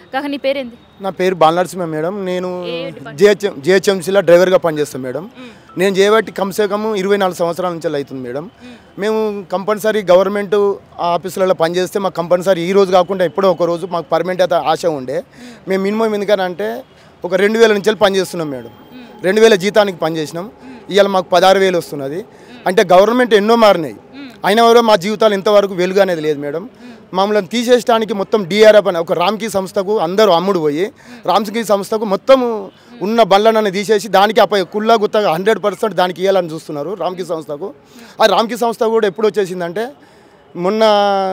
కాక నీ పేరేంది నా పేరు బాలనరసింహ మేడం నేను ఏ డిపార్ట్మెంట్? జిహెచ్ఎం జిహెచ్ఎంసీలో డ్రైవర్గా పనిచేస్తాను మేడం నేను చేయబట్టి కమ్సే కమ్ ఇరవై నాలుగు సంవత్సరాల నుంచి అవుతుంది మేడం మేము కంపల్సరీ గవర్నమెంట్ ఆఫీసులలో పనిచేస్తే మాకు కంపల్సరీ ఈ రోజు కాకుండా ఎప్పుడో ఒక రోజు మాకు పర్మనెంట్ అయితే ఆశ ఉండే మేము మినిమం ఎందుకనంటే ఒక రెండు వేల నుంచి వెళ్ళి పనిచేస్తున్నాం మేడం రెండు వేల జీతానికి పనిచేసినాం ఇవాళ మాకు పదహారు వేలు వస్తున్నది అంటే గవర్నమెంట్ ఎన్నో మారినాయి అయినా కూడా మా జీవితాలు ఇంతవరకు వెలుగు అనేది లేదు మేడం మమ్మల్ని తీసేయడానికి మొత్తం డిఆర్ఎఫ్ అని ఒక రామ్కీ సంస్థకు అందరూ అమ్ముడు పోయి రామ్కీ సంస్థకు మొత్తం ఉన్న బండ్లను తీసేసి దానికి అప్ప కుల్లా గుత్తగా హండ్రెడ్ పర్సెంట్ దానికి ఇవ్వాలని చూస్తున్నారు రామ్కీ సంస్థకు ఆ రామ్కీ సంస్థ కూడా ఎప్పుడు వచ్చేసిందంటే మొన్న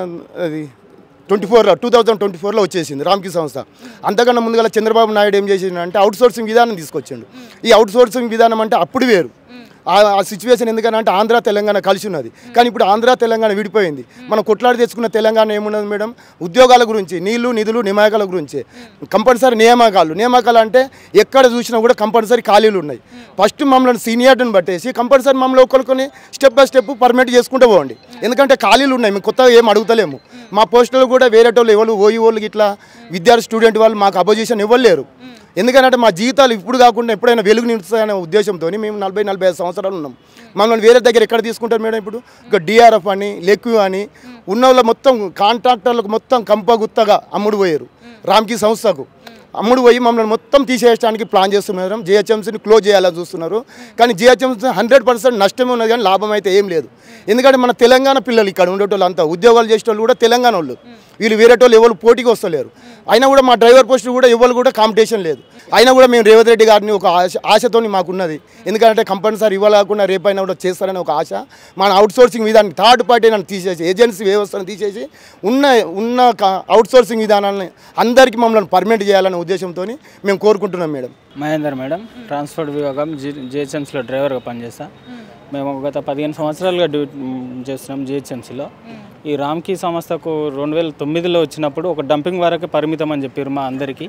అది ట్వంటీ ఫోర్లో టూ థౌజండ్ ట్వంటీ ఫోర్లో వచ్చేసింది రామ్కీ సంస్థ అంతకన్నా ముందుగా చంద్రబాబు నాయుడు ఏం చేసిందంటే అవుట్ సోర్సింగ్ విధానం తీసుకొచ్చిండు ఈ అవుట్ సోర్సింగ్ విధానం అంటే అప్పుడు వేరు ఆ ఆ సిచ్యువేషన్ ఎందుకనంటే ఆంధ్ర తెలంగాణ కలిసి ఉన్నది కానీ ఇప్పుడు ఆంధ్ర తెలంగాణ విడిపోయింది మనం కొట్లాడి తెచ్చుకున్న తెలంగాణ ఏమున్నది మేడం ఉద్యోగాల గురించి నీళ్లు నిధులు నియామకాల గురించి కంపల్సరీ నియామకాలు నియామకాలు అంటే ఎక్కడ చూసినా కూడా కంపల్సరీ ఖాళీలు ఉన్నాయి ఫస్ట్ మమ్మల్ని సీనియర్ని బట్టేసి కంపల్సరీ మమ్మల్ని ఒకరికొని స్టెప్ బై స్టెప్ పర్మిట్ చేసుకుంటూ పోండి ఎందుకంటే ఖాళీలు ఉన్నాయి మేము కొత్తగా ఏం అడుగుతలేము మా పోస్టులు కూడా వేరే వాళ్ళు ఎవరు ఓయి వాళ్ళు ఇట్లా విద్యార్థి స్టూడెంట్ వాళ్ళు మాకు అపోజిషన్ ఇవ్వలేరు ఎందుకంటే మా జీవితాలు ఇప్పుడు కాకుండా ఎప్పుడైనా వెలుగు నిలుస్తాయనే ఉద్దేశంతో మేము నలభై నలభై ఐదు సంవత్సరాలు ఉన్నాం మమ్మల్ని వేరే దగ్గర ఎక్కడ తీసుకుంటారు మేడం ఇప్పుడు ఇక డిఆర్ఎఫ్ అని లెక్యూ అని ఉన్న వాళ్ళ మొత్తం కాంట్రాక్టర్లకు మొత్తం కంపగుత్తగా అమ్ముడు పోయారు రామ్కీ సంస్థకు అమ్ముడు పోయి మమ్మల్ని మొత్తం తీసేయడానికి ప్లాన్ చేస్తున్నారు మేడం జిహెచ్ఎంసీని క్లోజ్ చేయాలని చూస్తున్నారు కానీ జిహెచ్ఎంసీ హండ్రెడ్ పర్సెంట్ నష్టమే ఉన్నది కానీ లాభం అయితే ఏం లేదు ఎందుకంటే మన తెలంగాణ పిల్లలు ఇక్కడ ఉండేటోళ్ళు అంతా ఉద్యోగాలు చేసేటోళ్ళు కూడా తెలంగాణ వాళ్ళు వీళ్ళు వేరేటోళ్ళు ఎవరు పోటీకి వస్తలేరు అయినా కూడా మా డ్రైవర్ పోస్ట్ కూడా ఎవరు కూడా కాంపిటీషన్ లేదు అయినా కూడా మేము రేవంత్ రెడ్డి గారిని ఒక ఆశ ఆశతోని మాకున్నది ఎందుకంటే కంపల్సరీ ఇవ్వలేకుండా రేపైనా కూడా చేస్తారని ఒక ఆశ మన అవుట్ సోర్సింగ్ విధానం థర్డ్ పార్టీ నన్ను తీసేసి ఏజెన్సీ వ్యవస్థను తీసేసి ఉన్న ఉన్న అవుట్ సోర్సింగ్ విధానాన్ని అందరికీ మమ్మల్ని పర్మనెంట్ చేయాలనే ఉద్దేశంతో మేము కోరుకుంటున్నాం మేడం మహేందర్ మేడం ట్రాన్స్పోర్ట్ విభాగం జి జిహెచ్ఎంసీలో డ్రైవర్గా పనిచేస్తా మేము గత పదిహేను సంవత్సరాలుగా డ్యూటీ చేస్తున్నాం జిహెచ్ఎంసీలో ఈ రామ్కీ సంస్థకు రెండు వేల తొమ్మిదిలో వచ్చినప్పుడు ఒక డంపింగ్ వరకే పరిమితం అని చెప్పారు మా అందరికీ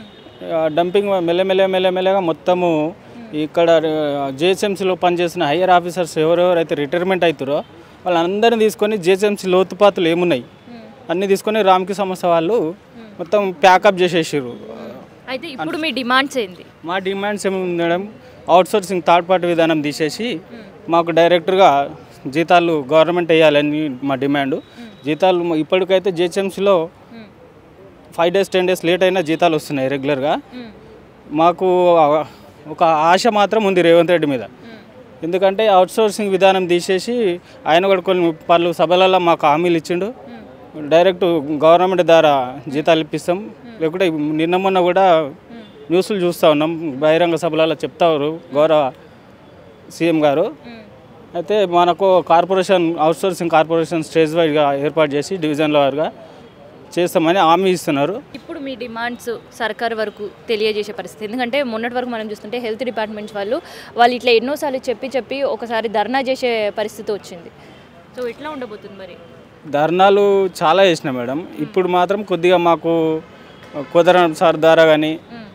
ఆ డంపింగ్ మెల్లమెల్ల మెల్లమెల్లగా మొత్తము ఇక్కడ జిహెచ్ఎంసీలో పనిచేసిన హయ్యర్ ఆఫీసర్స్ ఎవరెవరైతే రిటైర్మెంట్ అవుతారో వాళ్ళందరినీ తీసుకొని జిహెచ్ఎంసీ లోతుపాతులు ఏమున్నాయి అన్నీ తీసుకొని రామ్కీ సంస్థ వాళ్ళు మొత్తం ప్యాకప్ చేసేసారు అయితే ఇప్పుడు మీ డిమాండ్స్ ఏంది మా డిమాండ్స్ ఏమి madam out sourcing third party విధానం తీసేసి మాకు డైరెక్ట్గా జీతాలు గవర్నమెంట్ వేయాలని మా డిమాండ్ జీతాలు మ- ఇప్పటికైతే జిహెచ్ఎంసీలో five days ten days late అయినా జీతాలు వస్తున్నాయి రెగ్యులర్గా మాకు ఆ- ఒక ఆశ మాత్రం ఉంది రేవంత్ రెడ్డి మీద ఎందుకంటే అవుట్ సోర్సింగ్ విధానం తీసేసి ఆయన కూడా కొన్ని పలు సభలలో మాకు హామీలు ఇచ్చిండు డైరెక్ట్ గవర్నమెంట్ ద్వారా జీతాలు ఇప్పిస్తాం లేకుంటే నిన్న మొన్న కూడా న్యూస్లు చూస్తూ ఉన్నాం బహిరంగ సభలలో చెప్తారు గౌరవ సీఎం గారు అయితే మనకు కార్పొరేషన్ అవుట్సోర్సింగ్ కార్పొరేషన్ స్టేజ్ వైడ్గా ఏర్పాటు చేసి డివిజన్ల వారుగా చేస్తామని హామీ ఇస్తున్నారు ఇప్పుడు మీ డిమాండ్స్ సర్కార్ వరకు తెలియజేసే పరిస్థితి ఎందుకంటే మొన్నటి వరకు మనం చూస్తుంటే హెల్త్ డిపార్ట్మెంట్స్ వాళ్ళు వాళ్ళు ఇట్లా ఎన్నోసార్లు చెప్పి చెప్పి ఒకసారి ధర్నా చేసే పరిస్థితి వచ్చింది సో ఇట్లా ఉండబోతుంది మరి ధర్నాలు చాలా చేసిన మేడం ఇప్పుడు మాత్రం కొద్దిగా మాకు కుదరం సార్ ద్వారా కానీ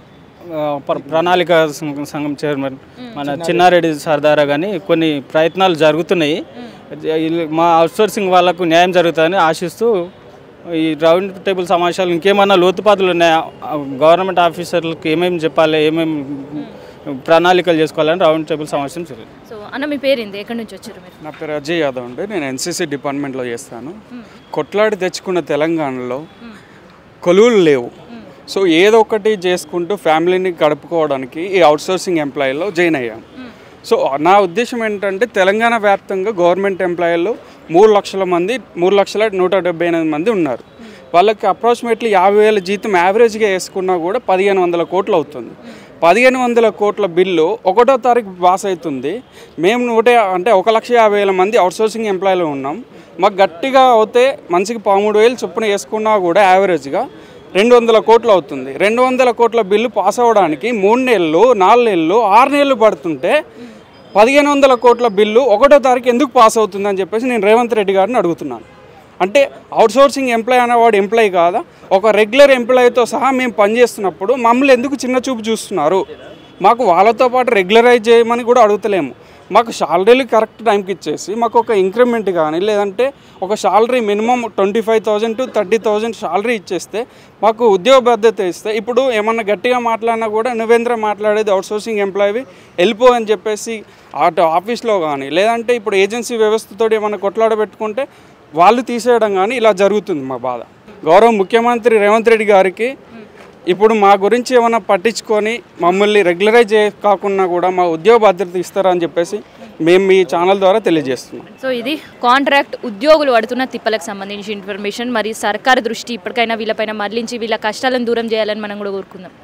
ప్రణాళిక సంఘం- సంఘం చైర్మన్ మన చిన్నారెడ్డి సార్ ద్వారా కానీ కొన్ని ప్రయత్నాలు జరుగుతున్నాయి ఇల్- మా అవుట్సోర్సింగ్ వాళ్ళకు న్యాయం జరుగుతుందని ఆశిస్తూ ఈ రౌండ్ టేబుల్ సమావేశాలు ఇంకేమన్నా లోతుపాతులు ఉన్నాయా ఆ గవర్నమెంట్ ఆఫీసర్లకు ఏమేమి చెప్పాలి ఏమేమి ప్రణాళికలు చేసుకోవాలని రౌండ్ టేబుల్ సమావేశం జరిగింది సో అన్న మీ పేరేంది ఎక్కడి నుంచి వచ్చారు మీరు నా పేరు అజయ్ యాదవ్ అండి నేను ఎన్సీసీ డిపార్ట్మెంట్లో చేస్తాను కొట్లాడి తెచ్చుకున్న తెలంగాణలో కొలువులు లేవు సో ఏదో ఒకటి చేసుకుంటూ ఫ్యామిలీని గడుపుకోవడానికి ఈ అవుట్సోర్సింగ్ ఎంప్లాయీలో జాయిన్ అయ్యాం సో నా ఉద్దేశం ఏంటంటే తెలంగాణ వ్యాప్తంగా గవర్నమెంట్ ఎంప్లాయీలు మూడు లక్షల మంది మూడు లక్షల నూట డెబ్బై ఎనిమిది మంది ఉన్నారు వాళ్ళకి అప్రాక్సిమేట్లీ యాభై వేల జీతం యావరేజ్గా వేసుకున్నా కూడా పదిహేను వందల కోట్లు అవుతుంది పదిహేను వందల కోట్ల బిల్లు ఒకటో తారీఖు పాస్ అవుతుంది మేము నూట అంటే ఒక లక్ష యాభై వేల మంది అవుట్సోర్సింగ్ ఎంప్లాయీలు ఉన్నాం మాకు గట్టిగా అవుతే మనిషికి పదమూడు వేలు చొప్పున వేసుకున్నా కూడా యావరేజ్గా రెండు వందల కోట్లు అవుతుంది రెండు వందల కోట్ల బిల్లు పాస్ అవ్వడానికి మూడు నెలలు నాలుగు నెలలు ఆరు నెలలు పడుతుంటే పదిహేను వందల కోట్ల బిల్లు ఒకటో తారీఖు ఎందుకు పాస్ అవుతుందని చెప్పేసి నేను రేవంత్ రెడ్డి గారిని అడుగుతున్నాను అంటే అవుట్సోర్సింగ్ ఎంప్లాయ్ అనేవాడు ఎంప్లాయ్ కాదా ఒక రెగ్యులర్ ఎంప్లాయీతో సహా మేము పనిచేస్తున్నప్పుడు మమ్మల్ని ఎందుకు చిన్న చూపు చూస్తున్నారు మాకు వాళ్ళతో పాటు రెగ్యులరైజ్ చేయమని కూడా అడుగుతలేము మాకు శాలరీలు కరెక్ట్ టైంకి ఇచ్చేసి మాకు ఒక ఇంక్రిమెంట్ కానీ లేదంటే ఒక salary minimum twenty five thousand to thirty thousand salary ఇచ్చేస్తే మాకు ఉద్యోగ భద్రత ఇస్తే ఇప్పుడు ఏమన్నా గట్టిగా మాట్లాడినా కూడా నువ్వేంద్ర మాట్లాడేది అవుట్సోర్సింగ్ ఎంప్లాయీ వెళ్ళిపో అని చెప్పేసి అటు ఆఫీస్లో కానీ లేదంటే ఇప్పుడు ఏజెన్సీ వ్యవస్థతో ఏమన్నా కొట్లాడ పెట్టుకుంటే వాళ్ళు తీసేయడం కానీ ఇలా జరుగుతుంది మా బాధ గౌరవ ముఖ్యమంత్రి రేవంత్ రెడ్డి గారికి ఇప్పుడు మా గురించి ఏమైనా పట్టించుకొని మమ్మల్ని రెగ్యులరైజ్ చే కాకుండా కూడా మా ఉద్యోగ భద్రత ఇస్తారని చెప్పేసి మేము మీ ఛానల్ ద్వారా తెలియజేస్తున్నాం సో ఇది కాంట్రాక్ట్ ఉద్యోగులు పడుతున్న తిప్పలకు సంబంధించిన ఇన్ఫర్మేషన్ మరి సర్కారు దృష్టి ఇప్పటికైనా వీళ్ళపైన మరలించి వీళ్ళ కష్టాలను దూరం చేయాలని మనం కూడా కోరుకుందాం